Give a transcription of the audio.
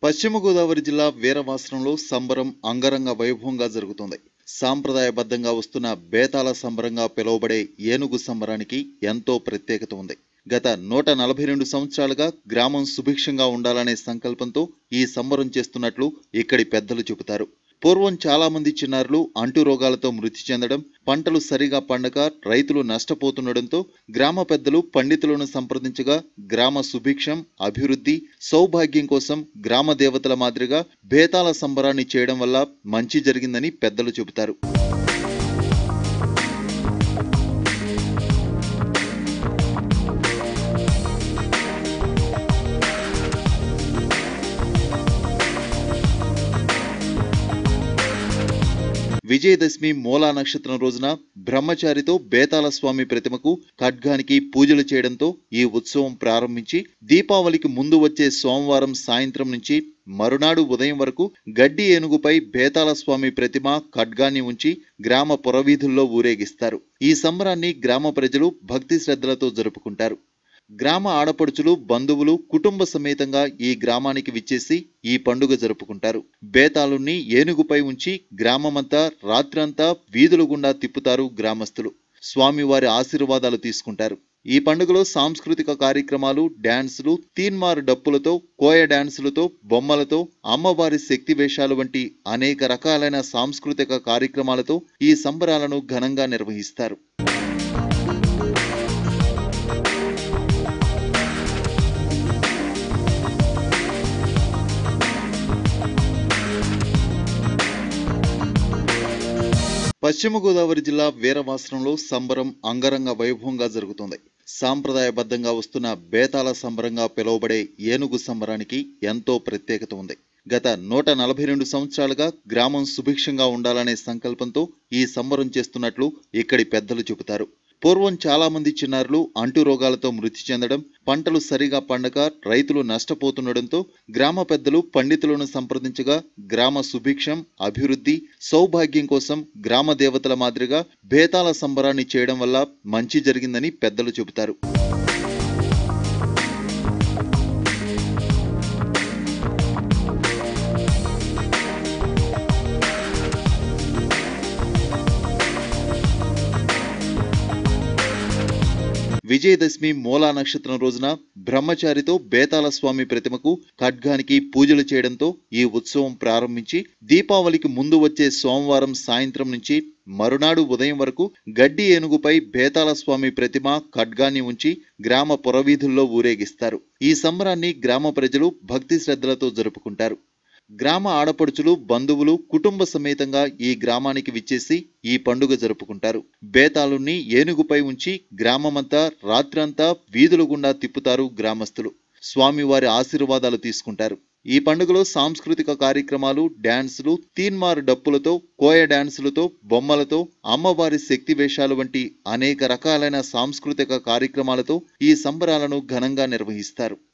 పశ్చిమ గోదావరి జిల్లా వీరవాసరంలో సంబరం అంగరంగ వైభవంగా జరుగుతోంది సాంప్రదాయబద్ధంగా వస్తున్న బేతాళ సంబరంగా పిలువబడే ఏనుగు సంబరానికి ఎంతో ప్రత్యేకత ఉంది గత నూట నలభై రెండు సంవత్సరాలుగా గ్రామం సుభిక్షంగా ఉండాలనే సంకల్పంతో ఈ సంబరం చేస్తున్నట్లు ఇక్కడి పెద్దలు చెబుతారు పూర్వం చాలా మంది చిన్నారులు అంటు రోగాలతో మృతి చెందడం పంటలు సరిగా పండక రైతులు నష్టపోతుండడంతో గ్రామ పెద్దలు పండితులను సంప్రదించగా గ్రామ సుభిక్షం అభివృద్ధి సౌభాగ్యం కోసం గ్రామ దేవతల మాదిరిగా భేతాల సంబరాన్ని చేయడం వల్ల మంచి జరిగిందని పెద్దలు చెబుతారు విజయదశమి మూలా నక్షత్రం రోజున బ్రహ్మచారితో బేతాళ స్వామి ప్రతిమకు ఖడ్గానికి పూజలు చేయడంతో ఈ ఉత్సవం ప్రారంభించి దీపావళికి ముందు వచ్చే సోమవారం సాయంత్రం నుంచి మరునాడు ఉదయం వరకు గడ్డి ఏనుగుపై బేతాళ స్వామి ప్రతిమ ఖడ్గాన్ని ఉంచి గ్రామ పురవీధుల్లో ఊరేగిస్తారు ఈ సంబరాన్ని గ్రామ ప్రజలు భక్తి శ్రద్ధలతో జరుపుకుంటారు గ్రామ ఆడపడుచులు బంధువులు కుటుంబ సమేతంగా ఈ గ్రామానికి విచ్చేసి ఈ పండుగ జరుపుకుంటారు బేతాళుణ్ణి ఏనుగుపై ఉంచి గ్రామమంతా రాత్రంతా వీధుల గుండా తిప్పుతారు గ్రామస్తులు స్వామివారి ఆశీర్వాదాలు తీసుకుంటారు ఈ పండుగలో సాంస్కృతిక కార్యక్రమాలు డ్యాన్సులు తీన్మార్ డప్పులతో కోయ డ్యాన్సులతో బొమ్మలతో అమ్మవారి శక్తి వేషాలు వంటి అనేక రకాలైన సాంస్కృతిక కార్యక్రమాలతో ఈ సంబరాలను ఘనంగా నిర్వహిస్తారు పశ్చిమ గోదావరి జిల్లా వీరవాసరంలో సంబరం అంగరంగ వైభవంగా జరుగుతోంది సాంప్రదాయబద్ధంగా వస్తున్న బేతాళ సంబరంగా పిలువబడే ఏనుగు సంబరానికి ఎంతో ప్రత్యేకత ఉంది గత నూట నలభై రెండు సంవత్సరాలుగా గ్రామం సుభిక్షంగా ఉండాలనే సంకల్పంతో ఈ సంబరం చేస్తున్నట్లు ఇక్కడి పెద్దలు చెబుతారు పూర్వం చాలా మంది చిన్నారులు అంటు రోగాలతో మృతి చెందడం పంటలు సరిగా పండక రైతులు నష్టపోతుండడంతో గ్రామ పెద్దలు పండితులను సంప్రదించగా గ్రామ సుభిక్షం అభివృద్ధి సౌభాగ్యం కోసం గ్రామ దేవతల మాదిరిగా భేతాల సంబరాన్ని చేయడం వల్ల మంచి జరిగిందని పెద్దలు చెబుతారు విజయదశమి మూలా నక్షత్రం రోజున బ్రహ్మచారితో బేతాళ స్వామి ప్రతిమకు ఖడ్గానికి పూజలు చేయడంతో ఈ ఉత్సవం ప్రారంభించి దీపావళికి ముందు వచ్చే సోమవారం సాయంత్రం నుంచి మరునాడు ఉదయం వరకు గడ్డి ఏనుగుపై బేతాళ స్వామి ప్రతిమ ఖడ్గాన్ని ఉంచి గ్రామ పురవీధుల్లో ఊరేగిస్తారు ఈ సంబరాన్ని గ్రామ ప్రజలు భక్తి శ్రద్ధలతో జరుపుకుంటారు గ్రామ ఆడపడుచులు బంధువులు కుటుంబ సమేతంగా ఈ గ్రామానికి విచ్చేసి ఈ పండుగ జరుపుకుంటారు బేతాళుణ్ణి ఏనుగుపై ఉంచి గ్రామమంతా రాత్రంతా వీధుల గుండా తిప్పుతారు గ్రామస్తులు స్వామివారి ఆశీర్వాదాలు తీసుకుంటారు ఈ పండుగలో సాంస్కృతిక కార్యక్రమాలు డ్యాన్సులు తీన్మార్ డప్పులతో కోయ డ్యాన్సులతో బొమ్మలతో అమ్మవారి శక్తి వేషాలు వంటి అనేక రకాలైన సాంస్కృతిక కార్యక్రమాలతో ఈ సంబరాలను ఘనంగా నిర్వహిస్తారు